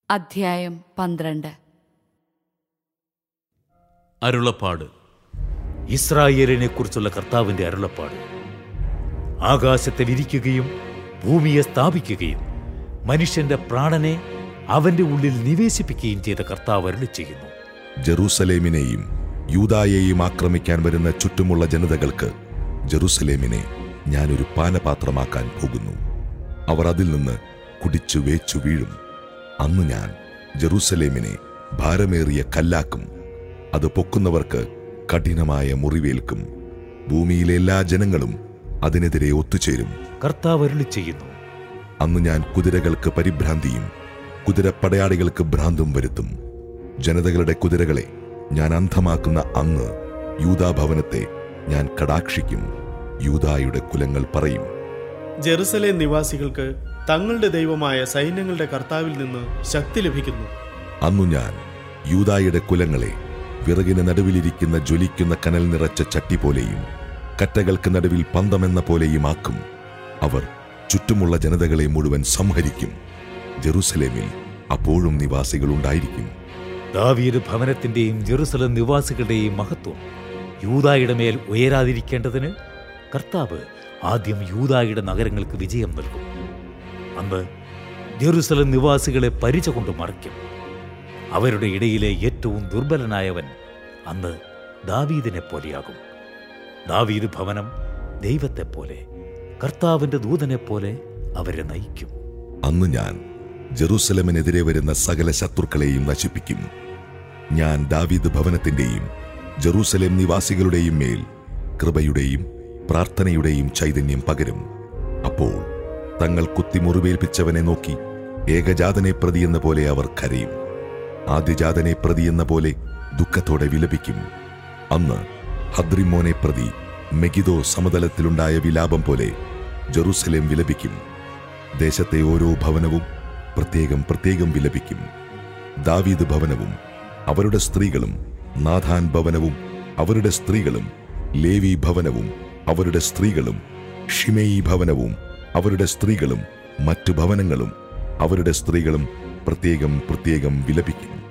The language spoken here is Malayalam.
അധ്യായം പന്ത്രണ്ട് അരുളപ്പാട് ഇസ്രായേലിനെ കുറിച്ചുള്ള കർത്താവിന്റെ അരുളപ്പാട് ആകാശത്തെ വിരിക്കുകയും ഭൂമിയെ സ്ഥാപിക്കുകയും മനുഷ്യന്റെ പ്രാണനെ അവന്റെ ഉള്ളിൽ നിവേശിപ്പിക്കുകയും ചെയ്ത കർത്താവ് അരുളി ചെയ്യുന്നു ജെറൂസലേമിനെയും യൂദായെയും ആക്രമിക്കാൻ വരുന്ന ചുറ്റുമുള്ള ജനതകൾക്ക് ജെറൂസലേമിനെ ഞാനൊരു പാനപാത്രമാക്കാൻ പോകുന്നു അവർ അതിൽ നിന്ന് കുടിച്ചു വേച്ചു വീഴും അന്ന് ഞാൻ ജെറൂസലേമിനെ ഭാരമേറിയ കല്ലാക്കും അത് പൊക്കുന്നവർക്ക് കഠിനമായ മുറിവേൽക്കും ഭൂമിയിലെ എല്ലാ ജനങ്ങളും അതിനെതിരെ ഒത്തുചേരും കർത്താവ് അരുളി ചെയ്യുന്നു അന്ന് ഞാൻ കുതിരകൾക്ക് പരിഭ്രാന്തിയും കുതിരപ്പടയാളികൾക്ക് ഭ്രാന്തും വരുത്തും ജനതകളുടെ കുതിരകളെ ഞാൻ അന്ധമാക്കുന്ന അന്ന് യൂദാഭവനത്തെ ഞാൻ കടാക്ഷിക്കും യൂദായുടെ കുലങ്ങൾ പറയും ജെറുസലേം നിവാസികൾക്ക് തങ്ങളുടെ ദൈവമായ സൈന്യങ്ങളുടെ കർത്താവിൽ നിന്ന് ശക്തി ലഭിക്കുന്നു അന്നു ഞാൻ യൂദായുടെ കുലങ്ങളെ വിറകിന് നടുവിലിരിക്കുന്ന ജ്വലിക്കുന്ന കനൽ നിറച്ച ചട്ടി പോലെയും കറ്റകൾക്ക് നടുവിൽ പന്തമെന്ന പോലെയും ആക്കും അവർ ചുറ്റുമുള്ള ജനതകളെ മുഴുവൻ സംഹരിക്കും ജെറുസലേമിൽ അപ്പോഴും നിവാസികളുണ്ടായിരിക്കും ദാവീദ് ഭവനത്തിന്റെയും ജെറുസലം നിവാസികളുടെയും മഹത്വം യൂദായുടെ മേൽ ഉയരാതിരിക്കേണ്ടതിന് കർത്താവ് ആദ്യം യൂദായുടെ നഗരങ്ങൾക്ക് വിജയം നൽകും അന്ന് ജെറുസലം നിവാസികളെ പരിച കൊണ്ട് മറയ്ക്കും അവരുടെ ഇടയിലെ ഏറ്റവും ദുർബലനായവൻ അന്ന് ദാവീദിനെ പോലെയാകും ദാവീദ് ഭവനം ദൈവത്തെപ്പോലെ കർത്താവിന്റെ ദൂതനെപ്പോലെ അവരെ നയിക്കും അന്ന് ഞാൻ ജെറൂസലമിനെതിരെ വരുന്ന സകല ശത്രുക്കളെയും നശിപ്പിക്കും ഞാൻ ദാവീദ് ഭവനത്തിന്റെയും ജെറൂസലേം നിവാസികളുടെയും മേൽ കൃപയുടെയും പ്രാർത്ഥനയുടെയും ചൈതന്യം പകരും അപ്പോൾ തങ്ങൾ കുത്തി മുറിവേൽപ്പിച്ചവനെ നോക്കി ഏകജാതനെ പ്രതിയെന്ന പോലെ അവർ കരയും ആദ്യജാതനെ പ്രതിയെന്ന പോലെ ദുഃഖത്തോടെ വിലപിക്കും അന്ന് ഹദ്രിമോനെ പ്രതി മെഗിദോ സമതലത്തിലുണ്ടായ വിലാപം പോലെ ജെറൂസലേം വിലപിക്കും ദേശത്തെ ഓരോ ഭവനവും പ്രത്യേകം പ്രത്യേകം വിലപിക്കും ദാവീദ് ഭവനവും അവരുടെ സ്ത്രീകളും നാഥാൻ ഭവനവും അവരുടെ സ്ത്രീകളും ലേവി ഭവനവും അവരുടെ സ്ത്രീകളും ഷിമേയി ഭവനവും അവരുടെ സ്ത്രീകളും മറ്റു ഭവനങ്ങളും അവരുടെ സ്ത്രീകളും പ്രത്യേകം പ്രത്യേകം വിലപിക്കും